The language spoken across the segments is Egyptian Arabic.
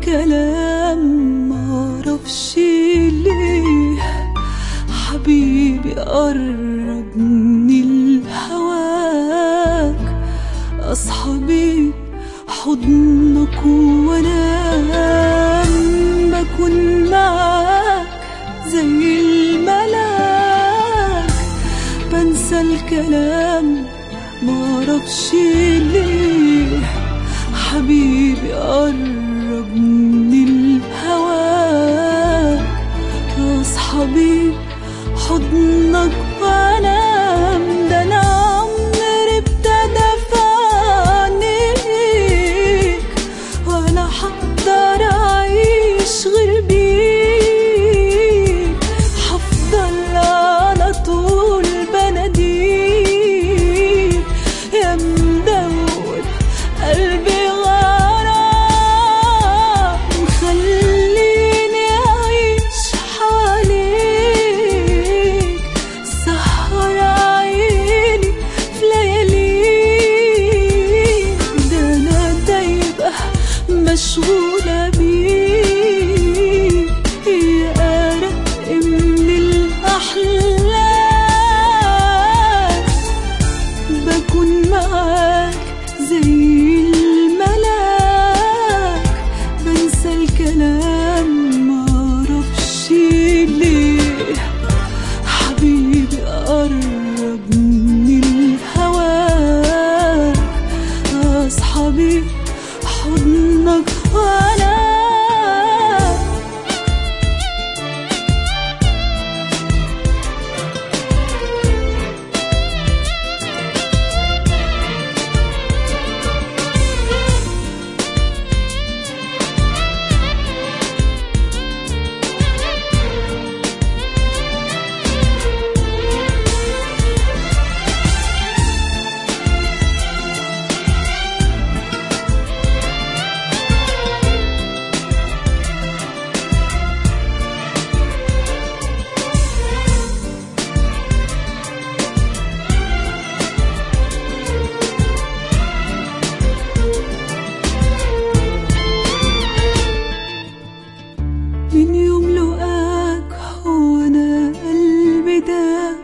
الكلام معرفش ليه حبيبي قربني لهواك أصحابي حضنك وانام بكون معاك زي الملاك بنسى الكلام معرفش ليه حبيبي قربني لهواك يا صحابي حضنك وانام ده انا عمري ابتدى في عينيك ولا هقدر اعيش غير بيك هفضل على طول بناديك يا مدور قلبي غرام خليني أعيش حواليك سهر عيني في لياليك ده أنا دايبة مشغولة بيك يا أرق من الأحلام بكون معاك زي الملاك بنسى الكلام معرفش ليه حبيبي قربني لهواك أصحابي حضنك وأنا من يوم لقاك هو انا قلبي داب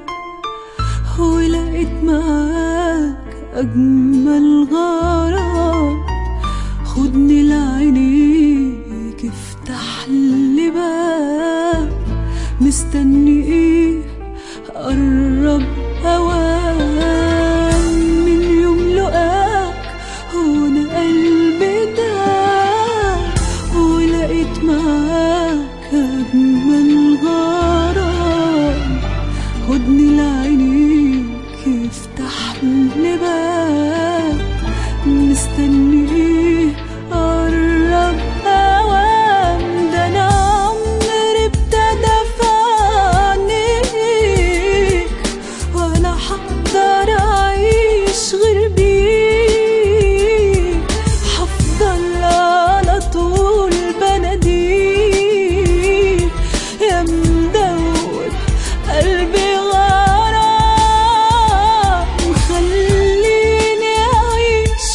ولقيت معاك اجمل غرام خدني لعينيك افتح لي باب مستني ايه قرب اوام من يوم لقاك هو انا قلبي داب ولقيت معاك أجمل غرام خدني لعينيك افتح لي باب مستني ايه قرب اوام ده انا عمري ابتدى في عينيك ولا هقدر اعيش غير بيك هفضل على طول بناديك يا مدور قلبي غرام خليني أعيش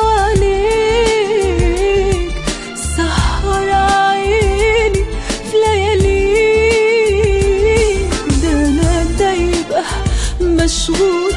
حواليك سهر عيني في لياليك ده أنا دايبة مشغولة